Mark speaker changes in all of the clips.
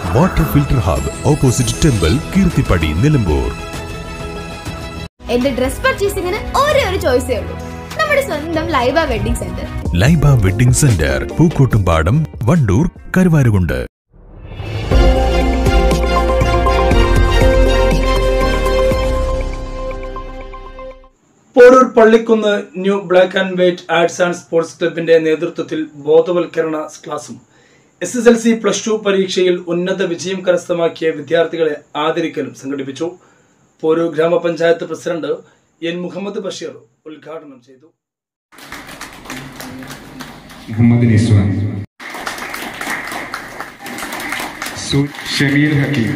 Speaker 1: water filter hub opposite temple Keerthippadi Nilambur
Speaker 2: എന്റെ dress പർച്ചേസിംഗിന് ഒരേ ഒരു ചോയ്സേ ഉള്ളൂ നമ്മുടെ സ്വന്തം Laiba wedding centre
Speaker 1: Laiba wedding centre Pookkottumpadam Wandoor Karuvarakundu
Speaker 3: Porur Pallikkunnu new black and white arts and sports ക്ലബിന്റെ നേതൃത്വത്തിൽ ബോധവൽക്കരണ ക്ലാസും S S L C plus two പരീക്ഷയിൽ ഉന്നത വിജയം കരസ്ഥമാക്കിയ വിദ്യാർത്ഥികളെ ആദരിക്കലും സംഘടിപ്പിച്ചു പോരൂർ ഗ്രാമപഞ്ചായത്ത് പ്രസിഡന്റ് എൻ മുഹമ്മദ് ബഷീർ ഉദ്ഘാടനം ചെയ്തു
Speaker 4: മുഹമ്മദ് നിസ്വാൻ സു ഷമീർ ഹക്കീം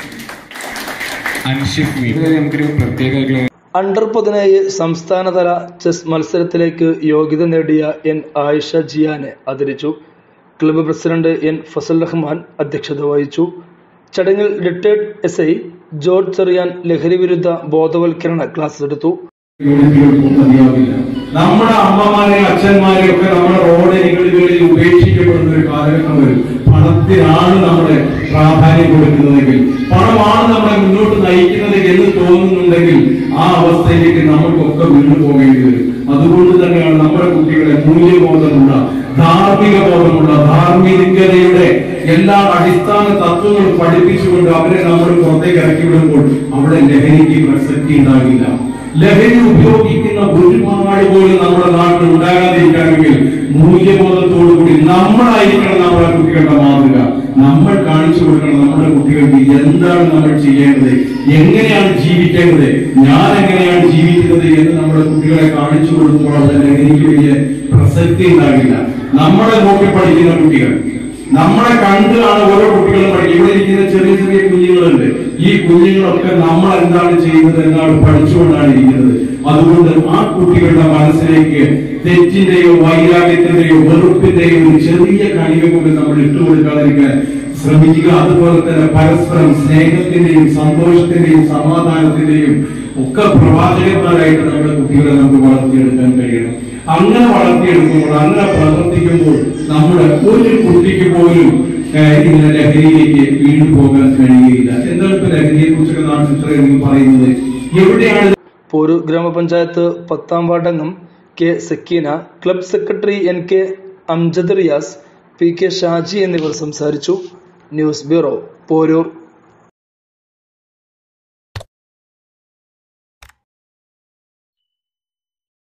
Speaker 4: അൻഷിഫ് മീർ ഇത് നമുക്കൊരു പ്രത്യേക
Speaker 3: അണ്ടർ പതിനേഴ് സംസ്ഥാനതല ചെസ് മത്സരത്തിലേക്ക് യോഗ്യത നേടിയ എൻ ആയിഷ ജിയാനെ ആദരിച്ചു club president N Fasal Rahman അധ്യക്ഷത വഹിച്ചു ചടങ്ങിൽ retired S I George Cherian ലഹരി വിരുദ്ധ ബോധവൽക്കരണ ക്ലാസ് എടുത്തു
Speaker 5: യൂണിറ്റുകൾക്കും മതിയാവില്ല നമ്മുടെ അമ്മമാരെയും അച്ഛന്മാരെയും ഒക്കെ നമ്മുടെ റോഡരികളിൽ ഉപേക്ഷിക്കപ്പെടുന്ന ഒരു കാലഘട്ടം വരും പണത്തിനാണ് നമ്മുടെ പ്രാധാന്യം കൊടുക്കുന്നതെങ്കിൽ പണമാണ് നമ്മളെ മുന്നോട്ട് നയിക്കുന്നത് എന്ന് തോന്നുന്നുണ്ടെങ്കിൽ ആ അവസ്ഥയിലേക്ക് നമുക്കൊക്കെ വീണു പോകേണ്ടി വരും അതുകൊണ്ട് തന്നെയാണ് നമ്മുടെ കുട്ടികളെ മൂല്യബോധമുള്ള ധാർമ്മിക ബോധമുള്ള ധാർമ്മികതയുടെ എല്ലാ അടിസ്ഥാന തത്വങ്ങളും പഠിപ്പിച്ചുകൊണ്ട് അവരെ നമ്മൾ പുറത്തേക്ക് ഇറക്കി വിടുമ്പോൾ അവിടെ ലഹരിക്ക് പ്രസക്തി ഉണ്ടാകില്ല ലഹരി ഉപയോഗിക്കുന്ന ഒരുപാട് പോലും നമ്മുടെ നാട്ടിൽ ഉണ്ടാകാതിരിക്കണമെങ്കിൽ മൂല്യബോധത്തോടുകൂടി നമ്മളായിരിക്കണം നമ്മുടെ കുട്ടികളുടെ മാതൃക നമ്മൾ കാണിച്ചു കൊടുക്കണം നമ്മുടെ കുട്ടികൾക്ക് എന്താണ് നമ്മൾ ചെയ്യേണ്ടത് എങ്ങനെയാണ് ജീവിക്കേണ്ടത് ഞാൻ എങ്ങനെയാണ് ജീവിക്കുന്നത് എന്ന് നമ്മുടെ കുട്ടികളെ കാണിച്ചു കൊടുക്കുമ്പോൾ അവിടെ ലഹരിക്ക് വലിയ പ്രസക്തി ഉണ്ടാകില്ല നമ്മളെ നോക്കി പഠിക്കുന്ന കുട്ടികൾ നമ്മളെ കണ്ടാണ് ഓരോ കുട്ടികളും പഠിക്കുക ഇവിടെ ഇരിക്കുന്ന ചെറിയ ചെറിയ കുഞ്ഞുങ്ങളുണ്ട് ഈ കുഞ്ഞുങ്ങളൊക്കെ നമ്മൾ എന്താണ് ചെയ്യുന്നത് എന്നാണ് പഠിച്ചുകൊണ്ടാണ് ഇരിക്കുന്നത് അതുകൊണ്ട് ആ കുട്ടികളുടെ മനസ്സിലേക്ക് തെറ്റിന്റെയോ വൈരാഗ്യത്തിന്റെയോ വെറുപ്പിന്റെയോ ഒരു ചെറിയ കണിക കൊണ്ട് നമ്മൾ ഇട്ടുകൊടുക്കാതിരിക്കാൻ ശ്രമിക്കുക അതുപോലെ തന്നെ പരസ്പരം സ്നേഹത്തിന്റെയും സന്തോഷത്തിന്റെയും സമാധാനത്തിന്റെയും ഒക്കെ പ്രവാചകന്മാരായിട്ട് നമ്മുടെ കുട്ടികളെ നമുക്ക് വളർത്തിയെടുക്കാൻ കഴിയണം അങ്ങനെ വളർത്തിയെടുക്കുമ്പോൾ അങ്ങനെ പ്രവർത്തിക്കുമ്പോൾ നമ്മുടെ ഒരു കുട്ടിക്ക് പോലും ഏഹ്, ഇങ്ങനെ ലഹരിയിലേക്ക് വീണ്ടു പോകാൻ കഴിയുകയില്ല എന്താണ് ഇപ്പൊ ലഹരിയെ കുറിച്ചൊക്കെ നാട്ടിൽ ഇത്രയധികം പറയുന്നത് എവിടെയാണ്
Speaker 3: പോരൂർ ഗ്രാമപഞ്ചായത്ത് പത്താം വാർഡംഗം K Sakeena club secretary N K Amjad Riyas P K Shaji എന്നിവർ സംസാരിച്ചു ന്യൂസ് ബ്യൂറോ പോരൂർ